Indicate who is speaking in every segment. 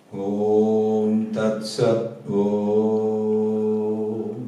Speaker 1: ఓం తత్సత్ ఓం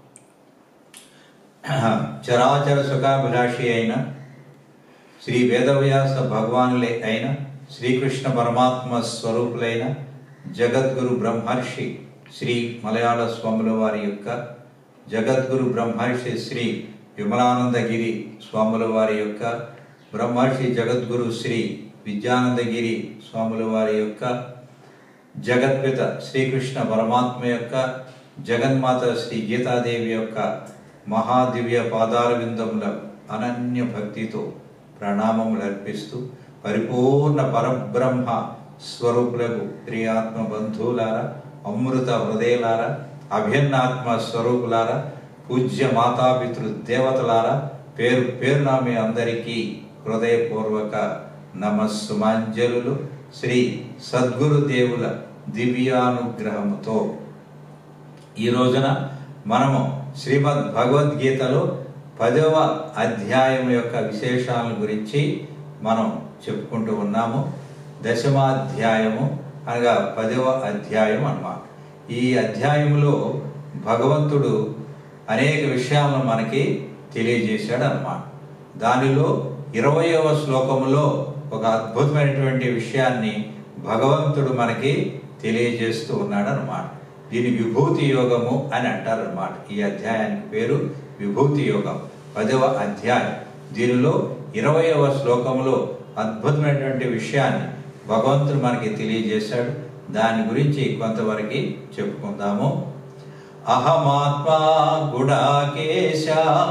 Speaker 1: చరాచర సుఖాభిలాషి అయిన శ్రీ వేదవ్యాస భగవానులే అయిన శ్రీకృష్ణ పరమాత్మ స్వరూపులైన జగద్గురు బ్రహ్మర్షి శ్రీ మలయాళ స్వాముల వారి యొక్క జగద్గురు బ్రహ్మర్షి శ్రీ విమలానందగిరి స్వాముల వారి యొక్క బ్రహ్మర్షి జగద్గురు శ్రీ విద్యానందగిరి స్వాముల వారి యొక్క జగత్పిత శ్రీకృష్ణ పరమాత్మ యొక్క జగన్మాత శ్రీ గీతాదేవి యొక్క మహాదివ్య పాదార విందముల అనన్య భక్తితో ప్రణామములు అర్పిస్తూ పరిపూర్ణ పరబ్రహ్మ స్వరూపులకు ప్రియాత్మ బంధువులారా అమృత హృదయలారా అభిన్నాత్మ స్వరూపులారా పూజ్య మాతాపితృ దేవతలారా పేరు పేరున మీ అందరికీ హృదయపూర్వక నమస్సుమాంజలులు శ్రీ సద్గురుదేవుల దివ్యానుగ్రహముతో ఈ రోజున మనము శ్రీమద్ భగవద్గీతలో పదవ అధ్యాయం యొక్క విశేషాల గురించి మనం చెప్పుకుంటూ ఉన్నాము దశమాధ్యాయము అనగా పదవ అధ్యాయం అన్నమాట ఈ అధ్యాయంలో భగవంతుడు అనేక విషయాలను మనకి తెలియజేశాడు అన్నమాట దానిలో ఇరవయవ శ్లోకములో ఒక అద్భుతమైనటువంటి విషయాన్ని భగవంతుడు మనకి తెలియజేస్తూ ఉన్నాడు అన్నమాట దీని విభూతి యోగము అని అంటారు అన్నమాట ఈ అధ్యాయానికి పేరు విభూతి యోగం పదవ అధ్యాయం దీనిలో ఇరవయవ శ్లోకంలో అద్భుతమైనటువంటి విషయాన్ని భగవంతుడు మనకి తెలియజేశాడు దాని గురించి కొంతవరకు చెప్పుకుందాము అహమాత్మా గుడాకేశ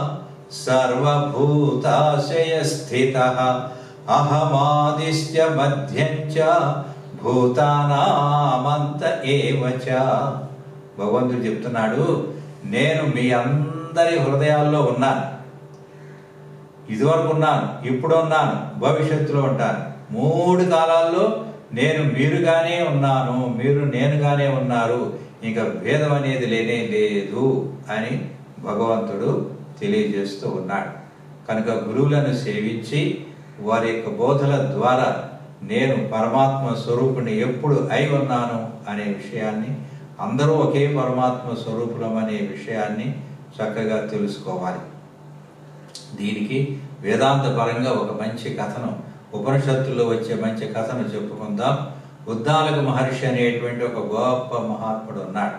Speaker 1: సర్వభూతాశయ స్థిత అహమాదిశ్య మధ్యంచ భూతానామంత ఏవచ భగవంతుడు చెప్తున్నాడు నేను మీ అందరి హృదయాల్లో ఉన్నాను ఇదివరకు ఉన్నాను ఇప్పుడు ఉన్నాను భవిష్యత్తులో ఉంటాను మూడు కాలాల్లో నేను మీరుగానే ఉన్నాను మీరు నేనుగానే ఉన్నారు ఇంకా భేదం అనేది లేనే లేదు అని భగవంతుడు తెలియజేస్తూ ఉన్నాడు కనుక గురువులను సేవించి వారి యొక్క బోధల ద్వారా నేను పరమాత్మ స్వరూపుని ఎప్పుడు అయి ఉన్నాను అనే విషయాన్ని అందరూ ఒకే పరమాత్మ స్వరూపులం అనే విషయాన్ని చక్కగా తెలుసుకోవాలి దీనికి వేదాంత పరంగా ఒక మంచి కథను ఉపనిషత్తుల్లో వచ్చే మంచి కథను చెప్పుకుందాం ఉద్దాలక మహర్షి అనేటువంటి ఒక గొప్ప మహాత్ముడు ఉన్నాడు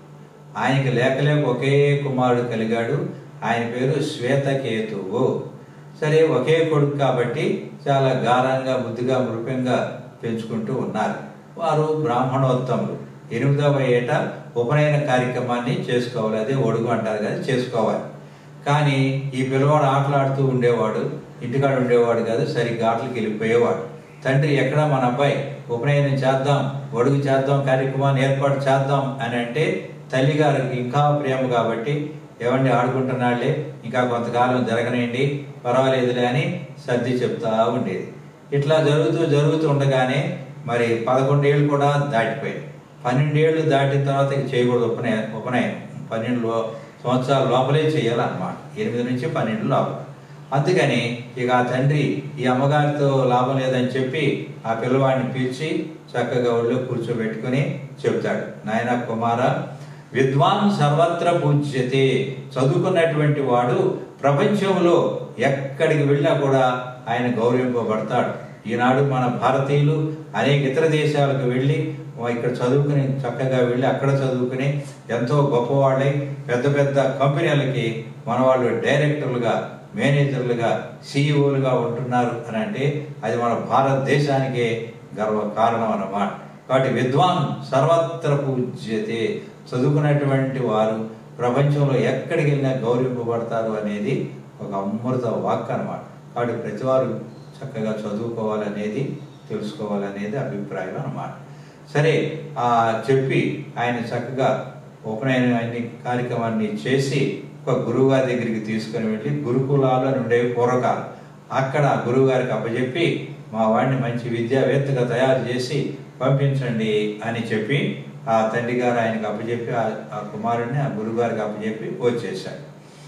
Speaker 1: ఆయనకి లేక లేక ఒకే కుమారుడు కలిగాడు ఆయన పేరు శ్వేతకేతువు సరే ఒకే కొడుకు కాబట్టి చాలా గారంగా బుద్ధిగా మృపంగా పెంచుకుంటూ ఉన్నారు వారు బ్రాహ్మణోత్తములు ఎనిమిదవ ఏట ఉపనయన కార్యక్రమాన్ని చేసుకోవాలి అదే ఒడుగు అంటారు కదా చేసుకోవాలి కానీ ఈ పిల్లవాడు ఆటలాడుతూ ఉండేవాడు ఇంటికాడ ఉండేవాడు కాదు సరిగ్గా ఆటలకు వెళ్ళిపోయేవాడు తండ్రి ఎక్కడ మన అబ్బాయి ఉపనయనం చేద్దాం ఒడుగు చేద్దాం కార్యక్రమాన్ని ఏర్పాటు చేద్దాం అని అంటే తల్లిగారికి ఇంకా ప్రేమ కాబట్టి ఏమండి ఆడుకుంటున్నాళ్లే ఇంకా కొంతకాలం జరగనండి పర్వాలేదులే అని సర్ది చెప్తా ఉండేది ఇట్లా జరుగుతూ జరుగుతూ ఉండగానే మరి పదకొండేళ్ళు కూడా దాటిపోయాయి పన్నెండేళ్ళు దాటిన తర్వాత ఇక చేయకూడదు ఉపనయ ఉపనయనం పన్నెండు సంవత్సరాల లోపలే చేయాలన్నమాట ఎనిమిది నుంచి పన్నెండు లోపల అందుకని ఇక ఆ తండ్రి ఈ అమ్మగారితో లాభం లేదని చెప్పి ఆ పిల్లవాడిని పిలిచి చక్కగా ఒళ్ళో కూర్చోబెట్టుకుని చెప్తాడు నాయన కుమార విద్వాన్ సర్వత్ర పూజ్యతే చదువుకున్నటువంటి వాడు ప్రపంచంలో ఎక్కడికి వెళ్ళినా కూడా ఆయన గౌరవింపబడతాడు ఈనాడు మన భారతీయులు అనేక ఇతర దేశాలకు వెళ్ళి ఇక్కడ చదువుకుని చక్కగా వెళ్ళి అక్కడ చదువుకుని ఎంతో గొప్పవాళ్ళై పెద్ద పెద్ద కంపెనీలకి మన వాళ్ళు డైరెక్టర్లుగా మేనేజర్లుగా సీఈఓలుగా ఉంటున్నారు అని అంటే అది మన భారతదేశానికే గర్వ కారణం అన్నమాట కాబట్టి విద్వాన్ సర్వత్ర పూజ్యతే చదువుకున్నటువంటి వారు ప్రపంచంలో ఎక్కడికి వెళ్ళినా గౌరవింపబడతారు అనేది ఒక అమృత వాక్ అనమాట కాబట్టి ప్రతివారు చక్కగా చదువుకోవాలనేది తెలుసుకోవాలనేది అభిప్రాయం అన్నమాట సరే ఆ చెప్పి ఆయన చక్కగా ఉపనయన అన్ని కార్యక్రమాన్ని చేసి ఒక గురువు గారి దగ్గరికి తీసుకుని వెళ్ళి గురుకులాలు అని ఉండేవి పూర్వకాలం అక్కడ గురువు గారికి అప్పచెప్పి మా వాడిని మంచి విద్యావేత్తగా తయారు చేసి పంపించండి అని చెప్పి ఆ తండ్రి గారు ఆయనకు అప్పచెప్పి ఆ కుమారుడిని ఆ గురువు గారికి అప్పచెప్పి వచ్చేశాడు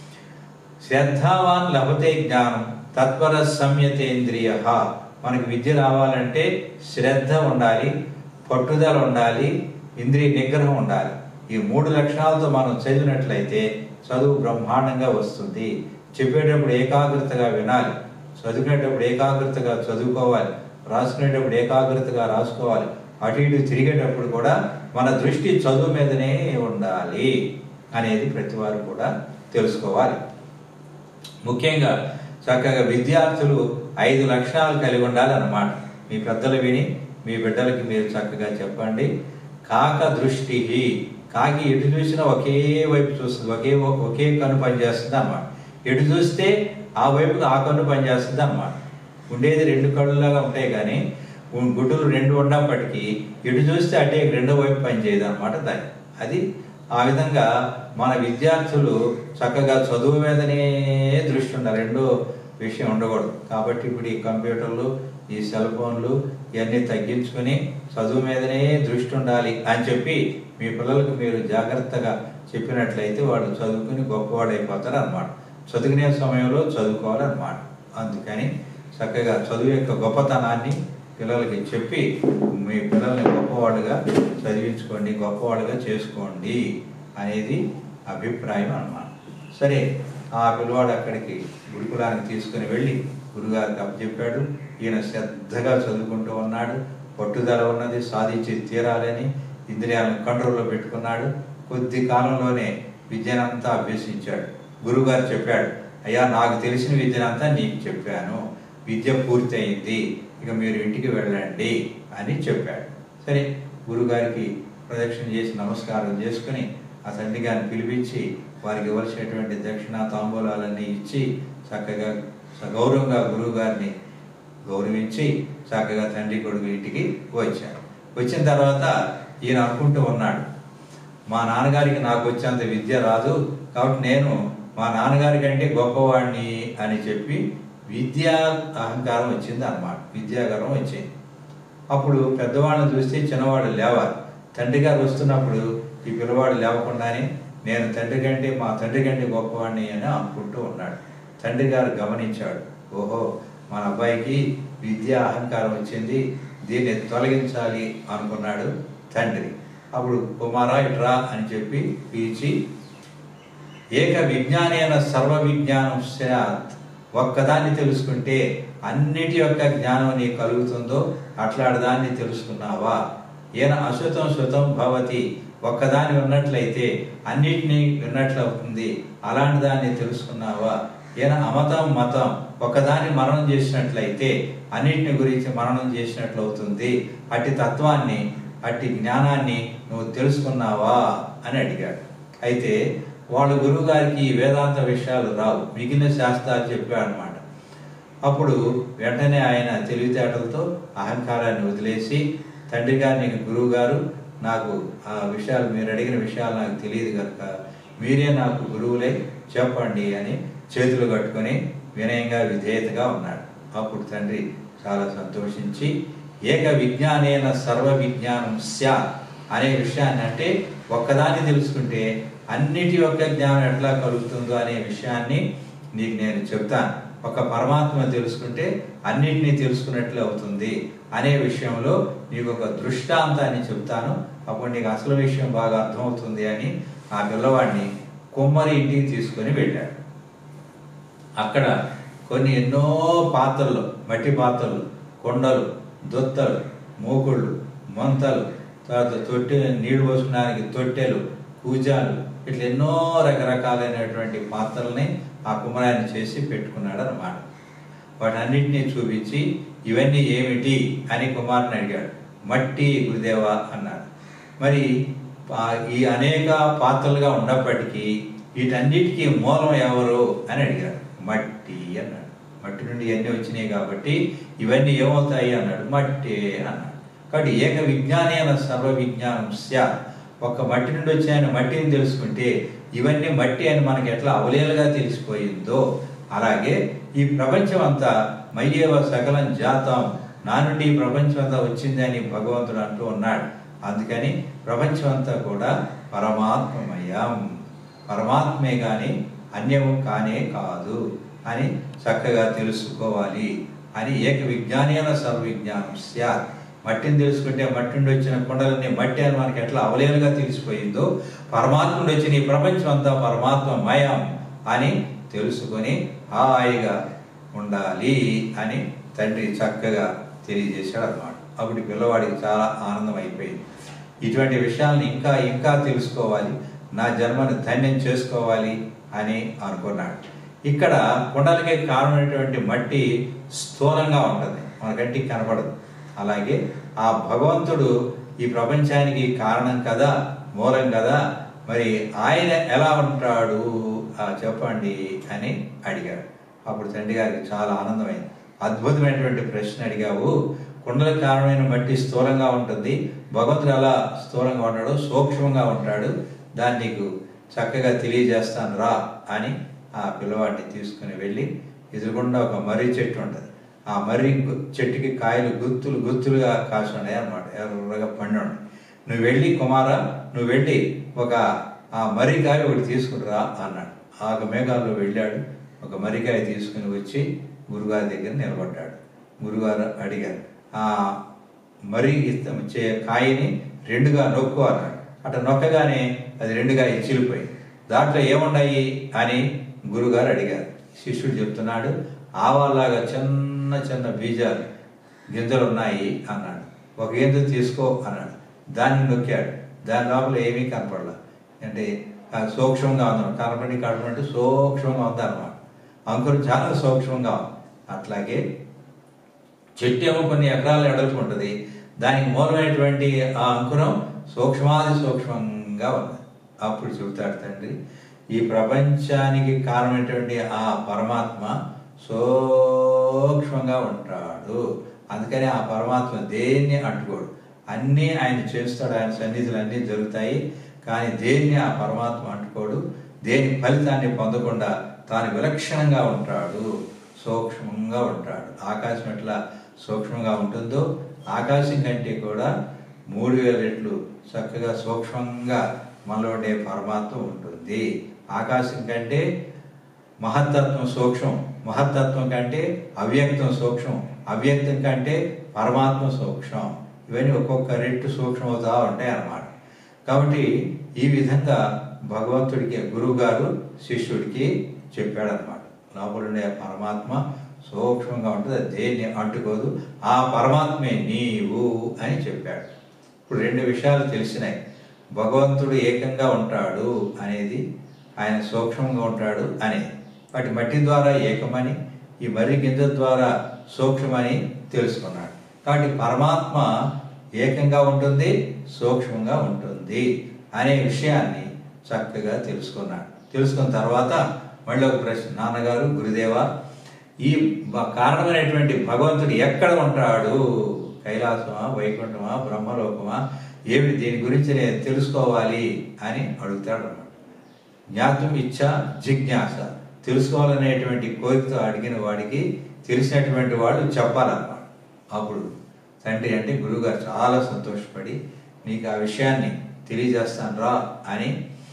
Speaker 1: శ్రద్ధావాన్ లభతే జ్ఞానం తత్పర సంయతేంద్రియ మనకి విద్య రావాలంటే శ్రద్ధ ఉండాలి పట్టుదల ఉండాలి ఇంద్రియ నిగ్రహం ఉండాలి ఈ మూడు లక్షణాలతో మనం చదివినట్లయితే చదువు బ్రహ్మాండంగా వస్తుంది చెప్పేటప్పుడు ఏకాగ్రతగా వినాలి చదివేటప్పుడు ఏకాగ్రతగా చదువుకోవాలి రాసుకునేటప్పుడు ఏకాగ్రతగా రాసుకోవాలి అటు ఇటు తిరిగేటప్పుడు కూడా మన దృష్టి చదువు మీదనే ఉండాలి అనేది ప్రతి వారు కూడా తెలుసుకోవాలి ముఖ్యంగా చక్కగా విద్యార్థులు ఐదు లక్షణాలు కలిగి ఉండాలి అన్నమాట మీ పెద్దలు విని మీ బిడ్డలకి మీరు చక్కగా చెప్పండి కాక దృష్టి కాకి ఎటు చూసినా ఒకే వైపు చూస్తుంది ఒకే ఒకే కన్ను పనిచేస్తుంది అన్నమాట ఎటు చూస్తే ఆ వైపుకి ఆ కన్ను పనిచేస్తుంది అన్నమాట ఉండేది రెండు కళ్ళులాగా ఉంటాయి కానీ ఉ- గుడ్డులు రెండు ఉన్నప్పటికీ ఎటు చూస్తే అటే రెండో వైపు పనిచేయదు అనమాట దాని అది ఆ విధంగా మన విద్యార్థులు చక్కగా చదువు మీదనే దృష్టి ఉండాలి రెండో విషయం ఉండకూడదు కాబట్టి ఇప్పుడు ఈ కంప్యూటర్లు ఈ సెల్ ఫోన్లు ఇవన్నీ తగ్గించుకొని చదువు మీదనే దృష్టి ఉండాలి అని చెప్పి మీ పిల్లలకు మీరు జాగ్రత్తగా చెప్పినట్లయితే వాళ్ళు చదువుకుని గొప్పవాడు అయిపోతారు అనమాట చదువుకునే సమయంలో చదువుకోవాలన్నమాట అందుకని చక్కగా చదువు యొక్క గొప్పతనాన్ని పిల్లలకి చెప్పి మీ పిల్లల్ని గొప్పవాళ్ళుగా చదివించుకోండి గొప్పవాళ్ళుగా చేసుకోండి అనేది అభిప్రాయం అన్నమాట సరే ఆ పిల్లవాడు అక్కడికి గురుకులానికి తీసుకుని వెళ్ళి గురుగారికి అప్పచెప్పాడు ఈయన శ్రద్ధగా చదువుకుంటూ ఉన్నాడు పట్టుదల ఉన్నది సాధించి తీరాలని ఇంద్రియాలను కంట్రోల్లో పెట్టుకున్నాడు కొద్ది కాలంలోనే విద్యనంతా అభ్యసించాడు గురుగారు చెప్పాడు అయ్యా నాకు తెలిసిన విద్యనంతా నీకు చెప్పాను విద్య పూర్తయింది ఇక మీరు ఇంటికి వెళ్ళండి అని చెప్పాడు సరే గురుగారికి ప్రదక్షిణ చేసి నమస్కారం చేసుకుని ఆ తండ్రి గారిని పిలిపించి వారికి ఇవ్వాల్సినటువంటి దక్షిణ తాంబూలాలన్నీ ఇచ్చి చక్కగా గౌరవంగా గురువు గారిని గౌరవించి చక్కగా తండ్రి కొడుకు ఇంటికి వచ్చాడు వచ్చిన తర్వాత ఈయన అనుకుంటూ ఉన్నాడు మా నాన్నగారికి నాకు వచ్చేంత విద్య రాదు కాబట్టి నేను మా నాన్నగారి కంటే గొప్పవాడిని అని చెప్పి విద్యా అహంకారం వచ్చింది అన్నమాట విద్యాగరం వచ్చింది అప్పుడు పెద్దవాళ్ళని చూస్తే చిన్నవాడు లేవాలి తండ్రి గారు వస్తున్నప్పుడు ఈ పిల్లవాడు లేవకుండానే నేను తండ్రి కంటే మా తండ్రి కంటే గొప్పవాడిని అని అనుకుంటూ ఉన్నాడు తండ్రి గారు గమనించాడు ఓహో మన అబ్బాయికి విద్యా అహంకారం వచ్చింది దీన్ని తొలగించాలి అనుకున్నాడు తండ్రి అప్పుడు కుమారా ఇట్రా అని చెప్పి పిలిచి ఏక విజ్ఞానేన సర్వ విజ్ఞానం స్యాత్ ఒక్కదాన్ని తెలుసుకుంటే అన్నిటి యొక్క జ్ఞానం నీకు కలుగుతుందో అట్లాంటి దాన్ని తెలుసుకున్నావా ఈయన అశుతం శుతం భవతి ఒక్కదాన్ని ఉన్నట్లయితే అన్నిటినీ విన్నట్లు అవుతుంది అలాంటి దాన్ని తెలుసుకున్నావా ఈయన అమతం మతం ఒకదాన్ని మరణం చేసినట్లయితే అన్నిటిని గురించి మరణం చేసినట్లు అవుతుంది అట్టి తత్వాన్ని అట్టి జ్ఞానాన్ని నువ్వు తెలుసుకున్నావా అని అడిగాడు అయితే వాళ్ళ గురువు గారికి ఈ వేదాంత విషయాలు రావు మిగిలిన శాస్త్రాలు చెప్పాడు అనమాట అప్పుడు వెంటనే ఆయన తెలివితేటలతో అహంకారాన్ని వదిలేసి తండ్రి గారిని గురువు గారు నాకు ఆ విషయాలు మీరు అడిగిన విషయాలు నాకు తెలియదు కనుక మీరే నాకు గురువులై చెప్పండి అని చేతులు కట్టుకొని వినయంగా విధేయతగా ఉన్నాడు అప్పుడు తండ్రి చాలా సంతోషించి ఏక విజ్ఞానేన సర్వ విజ్ఞానం స్యాత్ అనే విషయాన్ని అంటే ఒక్కదాన్ని తెలుసుకుంటే అన్నిటి యొక్క జ్ఞానం ఎట్లా కలుగుతుందో అనే విషయాన్ని నీకు నేను చెప్తాను ఒక పరమాత్మ తెలుసుకుంటే అన్నిటినీ తెలుసుకున్నట్లు అవుతుంది అనే విషయంలో నీకు ఒక దృష్టాంతాన్ని చెప్తాను అప్పుడు నీకు అసలు విషయం బాగా అర్థమవుతుంది అని ఆ పిల్లవాడిని కుమ్మరి ఇంటికి తీసుకొని వెళ్ళాడు అక్కడ కొన్ని ఎన్నో పాత్రలు మట్టి పాత్రలు కొండలు దొత్తలు మూకుళ్ళు మొంతలు తర్వాత తొట్టె నీళ్లు పోసుకోవడానికి తొట్టెలు కూజాలు ఇట్లా ఎన్నో రకరకాలైనటువంటి పాత్రల్ని ఆ కుమరాన్ని చేసి పెట్టుకున్నాడు అనమాట వాటన్నిటినీ చూపించి ఇవన్నీ ఏమిటి అని కుమారుని అడిగాడు మట్టి గురుదేవా అన్నాడు మరి ఆ- ఈ అనేక పాత్రలుగా ఉన్నప్పటికీ వీటన్నిటికీ మూలం ఎవరు అని అడిగాడు మట్టి అన్నాడు మట్టి నుండి ఇవన్నీ వచ్చినాయి కాబట్టి ఇవన్నీ ఏమవుతాయి అన్నాడు మట్టి అన్నాడు కాబట్టి ఏక విజ్ఞాని అన్న సర్వ విజ్ఞానం స్యాత్ ఒక్క మట్టి నుండి వచ్చాయని మట్టిని తెలుసుకుంటే ఇవన్నీ మట్టి అని మనకి ఎట్లా అవలేలుగా తెలిసిపోయిందో అలాగే ఈ ప్రపంచం అంతా మయ్యేవ సకలం జాతం నా నుండి ఈ ప్రపంచం అంతా వచ్చిందని భగవంతుడు అంటూ ఉన్నాడు అందుకని ప్రపంచం అంతా కూడా పరమాత్మమయం పరమాత్మే గాని అన్యము కానే కాదు అని చక్కగా తెలుసుకోవాలి అని ఏక విజ్ఞానేన సర్వవిజ్ఞానం స్యాత్ మట్టిని తెలుసుకుంటే మట్టి నుండి వచ్చిన కుండలన్నీ మట్టి అని మనకి ఎట్లా అవలేలుగా తెలిసిపోయిందో పరమాత్మ నుండి వచ్చిన ఈ ప్రపంచం అంతా పరమాత్మ మయం అని తెలుసుకొని హాయిగా ఉండాలి అని తండ్రి చక్కగా తెలియజేశాడు అనమాట అప్పుడు ఈ పిల్లవాడికి చాలా ఆనందం అయిపోయింది ఇటువంటి విషయాలను ఇంకా ఇంకా తెలుసుకోవాలి నా జన్మను ధన్యం చేసుకోవాలి అని అనుకున్నాడు ఇక్కడ కుండలకి కారణమైనటువంటి మట్టి స్థూలంగా ఉంటుంది మన కంటికి కనపడదు అలాగే ఆ భగవంతుడు ఈ ప్రపంచానికి కారణం కదా మూలం కదా మరి ఆయన ఎలా ఉంటాడు ఆ చెప్పండి అని అడిగాడు అప్పుడు తండ్రి గారికి చాలా ఆనందమైంది అద్భుతమైనటువంటి ప్రశ్న అడిగావు కుండలకు కారణమైన మట్టి స్థూలంగా ఉంటుంది భగవంతుడు ఎలా స్థూలంగా ఉంటాడు సూక్ష్మంగా ఉంటాడు దాన్ని నీకు చక్కగా తెలియజేస్తాను రా అని ఆ పిల్లవాడిని తీసుకుని వెళ్ళి ఎదురుగుండా ఒక మర్రి చెట్టు ఉంటుంది ఆ మర్రి గు- చెట్టుకి కాయలు గుత్తులు గుత్తులుగా కాసి ఉన్నాయి అనమాట ఎర్రగా పండి ఉన్నాయి నువ్వు వెళ్ళి కుమార నువ్వు వెళ్ళి ఒక ఆ మర్రికాయ ఒకటి తీసుకునిరా అన్నాడు ఆ మేఘాల్లో వెళ్ళాడు ఒక మర్రికాయ తీసుకుని వచ్చి గురుగారి దగ్గర నిలబడ్డాడు గురుగారు అడిగారు ఆ మరి ఇస్త- చే- కాయని రెండుగా నొక్కు అన్నాడు అట్లా నొక్కగానే అది రెండుగా ఇచ్చిలిపోయింది దాంట్లో ఏమున్నాయి అని గురుగారు అడిగారు శిష్యుడు చెప్తున్నాడు ఆవాలాగా చిన్న చిన్న బీజాలు గింజలు ఉన్నాయి అన్నాడు ఒక గింజ తీసుకో అన్నాడు దాన్ని నొక్కాడు దాని లోపల ఏమీ కనపడలా అంటే ఆ సూక్ష్మంగా ఉంది కనపడి కనపడి సూక్ష్మంగా ఉంది అనమాట అంకురం చాలా సూక్ష్మంగా ఉంది అట్లాగే చెట్టు ఏమో కొన్ని ఎకరాల ఎడల్పు ఉంటుంది దానికి మూలమైనటువంటి ఆ అంకురం సూక్ష్మాది సూక్ష్మంగా ఉంది అప్పుడు చెబుతాడు తండ్రి ఈ ప్రపంచానికి కారణమైనటువంటి ఆ పరమాత్మ సూక్ష్మంగా ఉంటాడు అందుకని ఆ పరమాత్మ దేన్ని అంటుకోడు అన్నీ ఆయన చేస్తాడు ఆయన సన్నిధులు అన్నీ జరుగుతాయి కానీ దేన్ని ఆ పరమాత్మ అంటుకోడు దేని ఫలితాన్ని పొందకుండా తాను విలక్షణంగా ఉంటాడు సూక్ష్మంగా ఉంటాడు ఆకాశం ఎట్లా సూక్ష్మంగా ఉంటుందో ఆకాశం కంటే కూడా మూడు వేల రెట్లు చక్కగా సూక్ష్మంగా మనలో ఉండే పరమాత్మ ఉంటుంది ఆకాశం కంటే మహత్తత్వం సూక్ష్మం మహత్తత్వం కంటే అవ్యక్తం సూక్ష్మం అవ్యక్తం కంటే పరమాత్మ సూక్ష్మం ఇవన్నీ ఒక్కొక్క రెట్టు సూక్ష్మం అవుతా ఉంటాయి అన్నమాట కాబట్టి ఈ విధంగా భగవంతుడికి గురువు గారు శిష్యుడికి చెప్పాడనమాట లోపల ఉండే పరమాత్మ సూక్ష్మంగా ఉంటుంది అది దేన్ని అంటుకోదు ఆ పరమాత్మే నీవు అని చెప్పాడు ఇప్పుడు రెండు విషయాలు తెలిసినాయి భగవంతుడు ఏకంగా ఉంటాడు అనేది ఆయన సూక్ష్మంగా ఉంటాడు అనేది వాటి మట్టి ద్వారా ఏకమని ఈ మర్రి గింజ ద్వారా సూక్ష్మని తెలుసుకున్నాడు కాబట్టి పరమాత్మ ఏకంగా ఉంటుంది సూక్ష్మంగా ఉంటుంది అనే విషయాన్ని చక్కగా తెలుసుకున్నాడు తెలుసుకున్న తర్వాత మళ్ళీ ఒక ప్రశ్న నాన్నగారు గురుదేవా ఈ బ- కారణమైనటువంటి భగవంతుడు ఎక్కడ ఉంటాడు కైలాసమా వైకుంఠమా బ్రహ్మలోకమా ఏమి దీని గురించి నేను తెలుసుకోవాలి అని అడుగుతాడు అన్నమాట జ్ఞాతం ఇచ్చ జిజ్ఞాస తెలుసుకోవాలనేటువంటి కోరికతో అడిగిన వాడికి తెలిసినటువంటి వాళ్ళు చెప్పాలన్నమాట అప్పుడు తండ్రి అంటే గురువుగారు చాలా సంతోషపడి నీకు ఆ విషయాన్ని తెలియజేస్తాను రా అని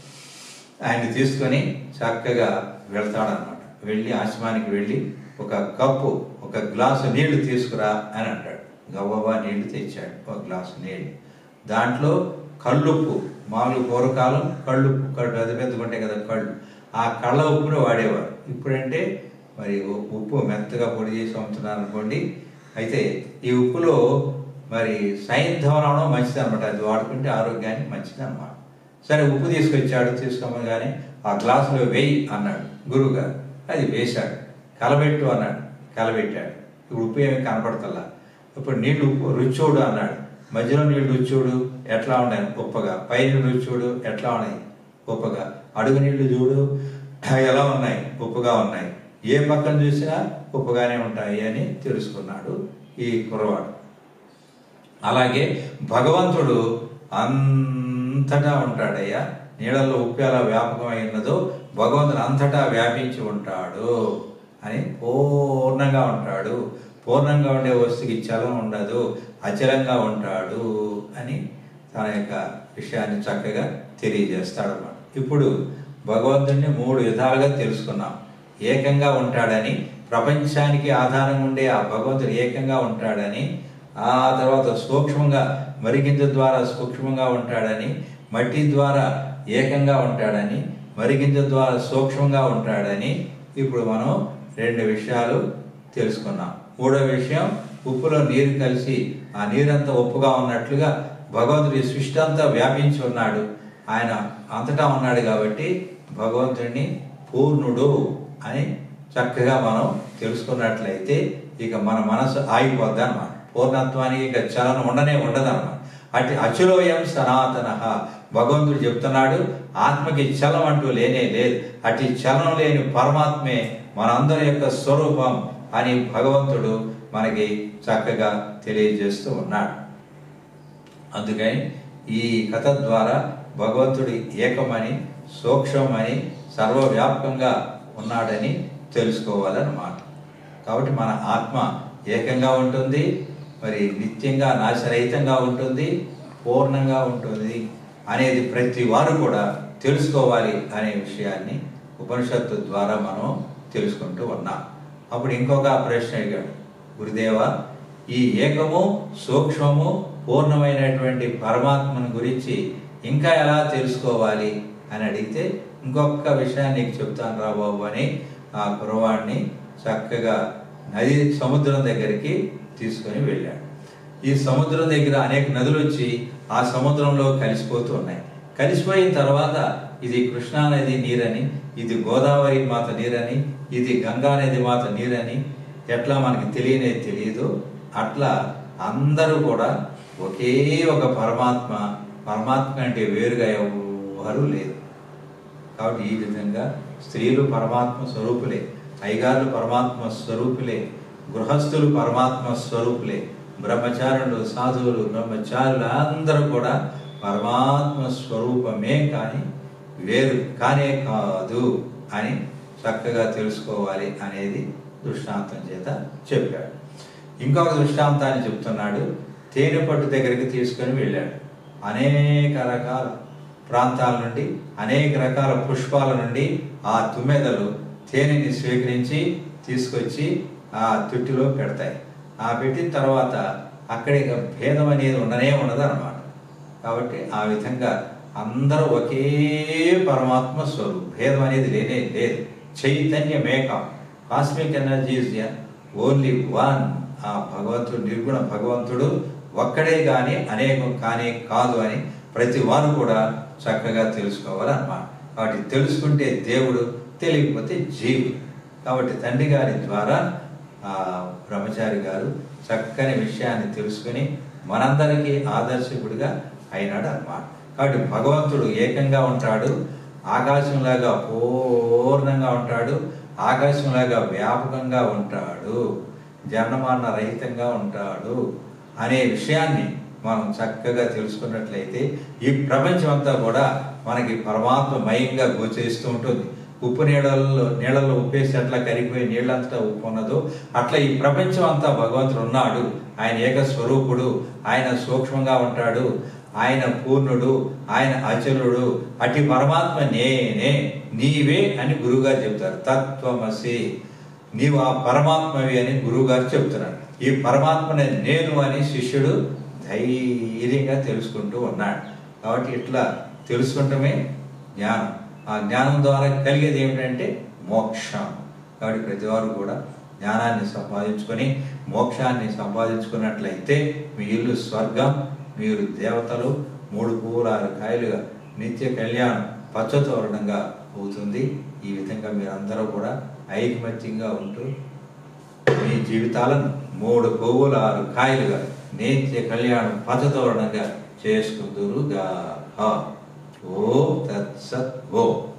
Speaker 1: ఆయన్ని తీసుకొని చక్కగా వెళ్తాడనమాట వెళ్ళి ఆశ్రమానికి వెళ్ళి ఒక కప్పు ఒక గ్లాసు నీళ్లు తీసుకురా అని అంటాడు గవ్వవా నీళ్లు తెచ్చాడు ఒక గ్లాసు నీళ్లు దాంట్లో కళ్ళుప్పు మామూలు పూర్వకాలం కళ్ళుప్పు కళ్ళు పెద్ద పెద్దగా ఉంటాయి కదా కళ్ళు ఆ కళ్ళ ఉప్పును వాడేవారు ఇప్పుడంటే మరి ఉ- ఉప్పు మెత్తగా పొడి చేసి అమ్ముతున్నారు అనుకోండి అయితే ఈ ఉప్పులో మరి సైంధవనం మంచిది అనమాట అది వాడుకుంటే ఆరోగ్యానికి మంచిది అనమాట సరే ఉప్పు తీసుకొచ్చాడు తీసుకోమని ఆ గ్లాసులో వేయి అన్నాడు గురువుగారు అది వేశాడు కలబెట్టు అన్నాడు కలబెట్టాడు ఇప్పుడు ఉప్పు ఏమి కనపడతల్లా ఇప్పుడు నీళ్లు ఉప్పు రుచోడు అన్నాడు మధ్యలో నీళ్లు రుచోడు ఎట్లా ఉన్నాయి ఉప్పగా పైన రుచోడు ఎట్లా ఉన్నాయి ఉప్పగా అడుగు నీళ్లు చూడు ఎలా ఉన్నాయి ఉప్పుగా ఉన్నాయి ఏ పక్కన చూసినా ఉప్పుగానే ఉంటాయి అని తెలుసుకున్నాడు ఈ కుర్రవాడు అలాగే భగవంతుడు అంతటా ఉంటాడయ్యా నీళ్ళల్లో ఉప్పు ఎలా వ్యాపకమై ఉన్నదో భగవంతుడు అంతటా వ్యాపించి ఉంటాడు అని పూర్ణంగా ఉంటాడు పూర్ణంగా ఉండే వస్తువుకి చలం ఉండదు అచలంగా ఉంటాడు అని తన యొక్క విషయాన్ని చక్కగా తెలియజేస్తాడన్నమాట ఇప్పుడు భగవంతుడిని మూడు విధాలుగా తెలుసుకున్నాం ఏకంగా ఉంటాడని ప్రపంచానికి ఆధారంగా ఉండే ఆ భగవంతుడు ఏకంగా ఉంటాడని ఆ తర్వాత సూక్ష్మంగా మరిగింజ ద్వారా సూక్ష్మంగా ఉంటాడని మట్టి ద్వారా ఏకంగా ఉంటాడని మరిగింజ ద్వారా సూక్ష్మంగా ఉంటాడని ఇప్పుడు మనం రెండు విషయాలు తెలుసుకున్నాం మూడో విషయం ఉప్పులో నీరు కలిసి ఆ నీరంతా ఉప్పుగా ఉన్నట్లుగా భగవంతుడి సృష్టి అంతా వ్యాపించి ఉన్నాడు ఆయన అంతటా ఉన్నాడు కాబట్టి భగవంతుడిని పూర్ణుడు అని చక్కగా మనం తెలుసుకున్నట్లయితే ఇక మన మనసు ఆగిపోద్ది అనమాట పూర్ణత్వానికి ఇక చలనం ఉండనే ఉండదన్నమాట అటు అచులోయం సనాతన భగవంతుడు చెప్తున్నాడు ఆత్మకి చలం అంటూ లేనే లేదు అటు చలనం లేని పరమాత్మే మనందరి యొక్క స్వరూపం అని భగవంతుడు మనకి చక్కగా తెలియజేస్తూ ఉన్నాడు అందుకని ఈ కథ ద్వారా భగవంతుడి ఏకమని సూక్ష్మమని సర్వవ్యాపకంగా ఉన్నాడని తెలుసుకోవాలన్నమాట కాబట్టి మన ఆత్మ ఏకంగా ఉంటుంది మరి నిత్యంగా నాశరహితంగా ఉంటుంది పూర్ణంగా ఉంటుంది అనేది ప్రతి వారు కూడా తెలుసుకోవాలి అనే విషయాన్ని ఉపనిషత్తు ద్వారా మనం తెలుసుకుంటూ ఉన్నాం అప్పుడు ఇంకొక ప్రశ్న అడిగాడు గురుదేవ ఈ ఏకము సూక్ష్మము పూర్ణమైనటువంటి పరమాత్మను గురించి ఇంకా ఎలా తెలుసుకోవాలి అని అడిగితే ఇంకొక విషయాన్ని నీకు చెప్తాను రా బాబు అని ఆ కురవాడిని చక్కగా నది సముద్రం దగ్గరికి తీసుకొని వెళ్ళాడు ఈ సముద్రం దగ్గర అనేక నదులు వచ్చి ఆ సముద్రంలో కలిసిపోతూ ఉన్నాయి కలిసిపోయిన తర్వాత ఇది కృష్ణా నది నీరని ఇది గోదావరి మాత నీరని ఇది గంగా నది మాత నీరని ఎట్లా మనకి తెలియనేది తెలియదు అట్లా అందరూ కూడా ఒకే ఒక పరమాత్మ పరమాత్మ అంటే వేరుగా ఎవరు లేదు కాబట్టి ఈ విధంగా స్త్రీలు పరమాత్మ స్వరూపులే అయ్యగారులు పరమాత్మ స్వరూపులే గృహస్థులు పరమాత్మ స్వరూపులే బ్రహ్మచారులు సాధువులు బ్రహ్మచారులు అందరూ కూడా పరమాత్మ స్వరూపమే కానీ వేరు కానే కాదు అని చక్కగా తెలుసుకోవాలి అనేది దృష్టాంతం చేత చెప్పాడు ఇంకొక దృష్టాంతాన్ని చెప్తున్నాడు తేనె పట్టు దగ్గరికి తీసుకొని వెళ్ళాడు అనేక రకాల ప్రాంతాల నుండి అనేక రకాల పుష్పాల నుండి ఆ తుమ్మెదలు తేనెని స్వీకరించి తీసుకొచ్చి ఆ తుట్టిలో పెడతాయి ఆ పెట్టిన తర్వాత అక్కడ ఇక భేదం అనేది ఉండనే ఉండదు అనమాట కాబట్టి ఆ విధంగా అందరూ ఒకే పరమాత్మ స్వరూపం భేదం అనేది లేనే లేదు చైతన్యమేకం cosmic energy is only one ఆ భగవంతుడు నిర్గుణ భగవంతుడు ఒక్కడే కానీ అనేకం కానీ కాదు అని ప్రతి వారు కూడా చక్కగా తెలుసుకోవాలన్నమాట కాబట్టి తెలుసుకుంటే దేవుడు తెలియకపోతే జీవుడు కాబట్టి తండ్రి గారి ద్వారా ఆ బ్రహ్మచారి గారు చక్కని విషయాన్ని తెలుసుకుని మనందరికీ ఆదర్శకుడిగా అయినాడు అన్నమాట కాబట్టి భగవంతుడు ఏకంగా ఉంటాడు ఆకాశంలాగా పూర్ణంగా ఉంటాడు ఆకాశంలాగా వ్యాపకంగా ఉంటాడు జన్మమరణ రహితంగా ఉంటాడు అనే విషయాన్ని మనం చక్కగా తెలుసుకున్నట్లయితే ఈ ప్రపంచం అంతా కూడా మనకి పరమాత్మమయంగా గోచరిస్తూ ఉంటుంది ఉప్పు నీళ్ళల్లో నీళ్ళలో ఉప్పేసి అట్లా కరిగిపోయి నీళ్ళంతటా ఉప్పు ఉన్నదో అట్లా ఈ ప్రపంచం అంతా భగవంతుడు ఉన్నాడు ఆయన ఏక స్వరూపుడు ఆయన సూక్ష్మంగా ఉంటాడు ఆయన పూర్ణుడు ఆయన అచలుడు అటు పరమాత్మ నేనే నీవే అని గురువుగారు చెప్తారు తత్వమసి నీవు ఆ పరమాత్మవి అని గురువుగారు చెప్తున్నాడు ఈ పరమాత్మనే నేను అని శిష్యుడు ధైర్యంగా తెలుసుకుంటూ ఉన్నాడు కాబట్టి ఇట్లా తెలుసుకుంటమే జ్ఞానం ఆ జ్ఞానం ద్వారా కలిగేది ఏమిటంటే మోక్షం కాబట్టి ప్రతివారు కూడా జ్ఞానాన్ని సంపాదించుకొని మోక్షాన్ని సంపాదించుకున్నట్లయితే మీ ఇల్లు స్వర్గం మీరు దేవతలు మూడు పువ్వులు ఆరు కాయలుగా నిత్య కళ్యాణం పచ్చతోరణంగా అవుతుంది ఈ విధంగా మీరందరూ కూడా ఐకమత్యంగా ఉంటూ మీ జీవితాలను మూడు పువ్వులు ఆరు కాయలుగా నిత్య కళ్యాణం పచ్చతోరణంగా చేసుకుందురుగా ఓ తత్సత్ ఓ